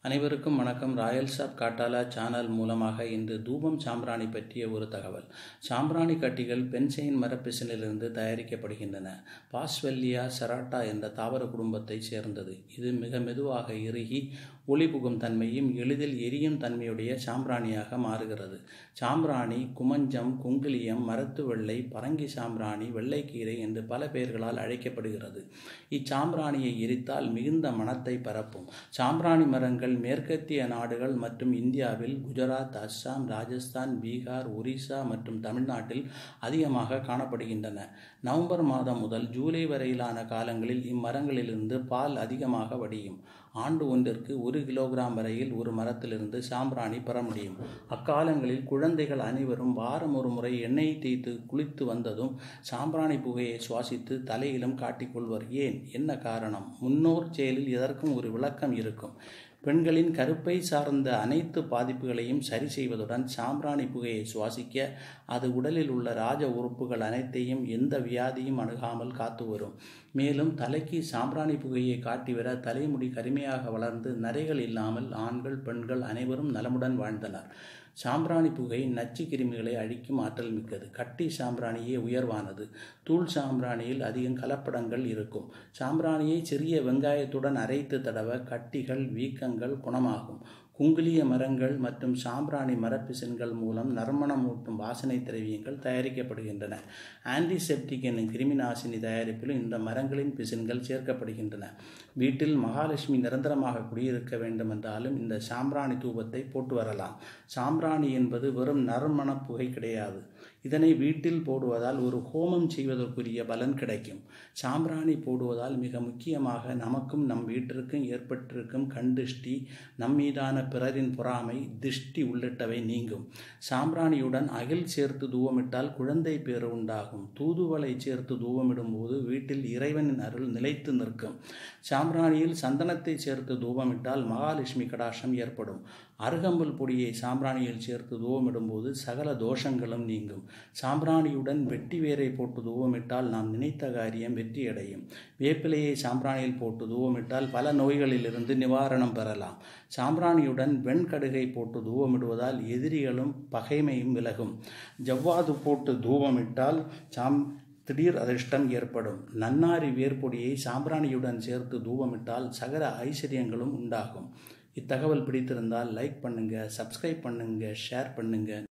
அனைவருக்கும் வணக்கம் Royal shop காட்டாலா channel மூலமாக இன்று தூபம் சாம்பிராணி பற்றிய ஒரு தகவல் சாம்பிராணி கட்டிகள் பென்சைன் மரப்பிசினிலிருந்து தயாரிக்கப்படுகின்றன பாஸ்வெல்லியா செராட்டா என்ற தாவர குடும்பத்தைச் சேர்ந்தது இது மிக மெதுவாக இறுகி ஒளிபுகும் தன்மையும் எளிதில் எரியும் தன்மையுடைய சாம்பிராணியாக மாறுகிறது சாம்பிராணி குமஞ்சம் குங்கிலியம் மரத்து வெள்ளை பரங்கி சாம்பிராணி வெள்ளைக்கீரை என்று பல பெயர்களால் அழைக்கப்படுகிறது இச்சாம்பிராணியை எரித்தால் மிகுந்த மனத்தை பரப்பும் சாம்பிராணி மரங்கள் மேற்கத்திய நாடுகள் மற்றும் இந்தியாவில் குஜராத் அஸ்ஸாம் ராஜஸ்தான் பீகார் ஒரிசா மற்றும் தமிழ்நாட்டில் அதிகமாக காணப்படுகின்றன நவம்பர் மாதம் முதல் ஜூலை வரையிலான காலங்களில் இம்மரங்களிலிருந்து பால் அதிகமாக வடியும் ஆண்டு ஒன்றிற்கு ஒரு கிலோகிராம் வரையில் ஒரு மரத்திலிருந்து சாம்பிராணி பெற முடியும் அக்காலங்களில் குழந்தைகள் அனைவரும் வாரம் ஒரு முறை எண்ணெய் தேய்த்து குளித்து வந்ததும் சாம்பிராணி புகையை சுவாசித்து தலையிலும் காட்டிக்கொள்வர் ஏன் என்ன காரணம் முன்னோர் செயலில் இதற்கும் ஒரு விளக்கம் இருக்கும் பெண்களின் கருப்பை சார்ந்த அனைத்து பாதிப்புகளையும் சரி செய்வதுடன் சாம்பிராணி புகையை சுவாசிக்க அது உடலில் உள்ள ராஜ உறுப்புகள் அனைத்தையும் எந்த வியாதியும் அணுகாமல் காத்து வரும் மேலும் தலைக்கு சாம்பிராணி புகையை காட்டிவர தலைமுடி கருமையாக வளர்ந்து நரைகள் இல்லாமல் ஆண்கள் பெண்கள் அனைவரும் நலமுடன் வாழ்ந்தனர் சாம்பிராணி புகை நச்சு கிருமிகளை அழிக்கும் ஆற்றல் மிக்கது கட்டி சாம்பிராணியே உயர்வானது தூள் சாம்பிராணியில் அதிகம் கலப்படங்கள் இருக்கும் சாம்பிராணியை சிறிய வெங்காயத்துடன் அரைத்து தடவ கட்டிகள் வீக்கங்கள் குணமாகும் குங்குலிய மரங்கள் மற்றும் சாம்பிராணி மரப்பிசின்கள் மூலம் நறுமணமூட்டும் வாசனை திரவியங்கள் தயாரிக்கப்படுகின்றன ஆன்டிசெப்டிக் என்னும் கிருமிநாசினி தயாரிப்பிலும் இந்த மரங்களின் பிசின்கள் சேர்க்கப்படுகின்றன வீட்டில் மகாலட்சுமி நிரந்தரமாக குடியிருக்க வேண்டும் என்றாலும் இந்த சாம்பிராணி தூபத்தை போட்டு வரலாம் சாம்பிராணி என்பது வெறும் நறுமண புகை கிடையாது இதனை வீட்டில் போடுவதால் ஒரு ஹோமம் செய்வதற்குரிய பலன் கிடைக்கும் சாம்பிராணி போடுவதால் மிக முக்கியமாக நமக்கும் நம் வீட்டிற்கும் ஏற்பட்டிருக்கும் கண் திருஷ்டி நம் மீதான பிறரின் பொறாமை திருஷ்டி உள்ளிட்டவை நீங்கும் சாம்பிராணியுடன் அகில் சேர்த்து தூவமிட்டால் குழந்தை பேறு உண்டாகும் தூதுவளை சேர்த்து தூவமிடும் போது வீட்டில் இறைவனின் அருள் நிலைத்து நிற்கும் சாம்பிராணியில் சந்தனத்தை சேர்த்து தூவமிட்டால் மகாலட்சுமி கடாசம் ஏற்படும் அருகம்புல் பொடியை சாம்பிராணியில் சேர்த்து தூவமிடும் போது சகல தோஷங்களும் நீங்கும் சாம்பிராணியுடன் வெட்டி வேரை போட்டு தூவமிட்டால் நாம் நினைத்த காரியம் வெற்றியடையும் வேப்பிலையை சாம்பிராணியில் போட்டு தூவமிட்டால் பல நோய்களிலிருந்து நிவாரணம் பெறலாம் சாம்பிராணியுடன் வெண்கடுகை போட்டு தூவமிடுவதால் எதிரிகளும் பகைமையும் விலகும் ஜவ்வாது போட்டு தூவமிட்டால் சாம் திடீர் அதிர்ஷ்டம் ஏற்படும் நன்னாரி வேர்பொடியை சாம்பிராணியுடன் சேர்த்து தூவமிட்டால் சகல ஐஸ்வர்யங்களும் உண்டாகும் இத்தகவல் பிடித்திருந்தால் லைக் பண்ணுங்கள் சப்ஸ்கிரைப் பண்ணுங்கள் ஷேர் பண்ணுங்கள்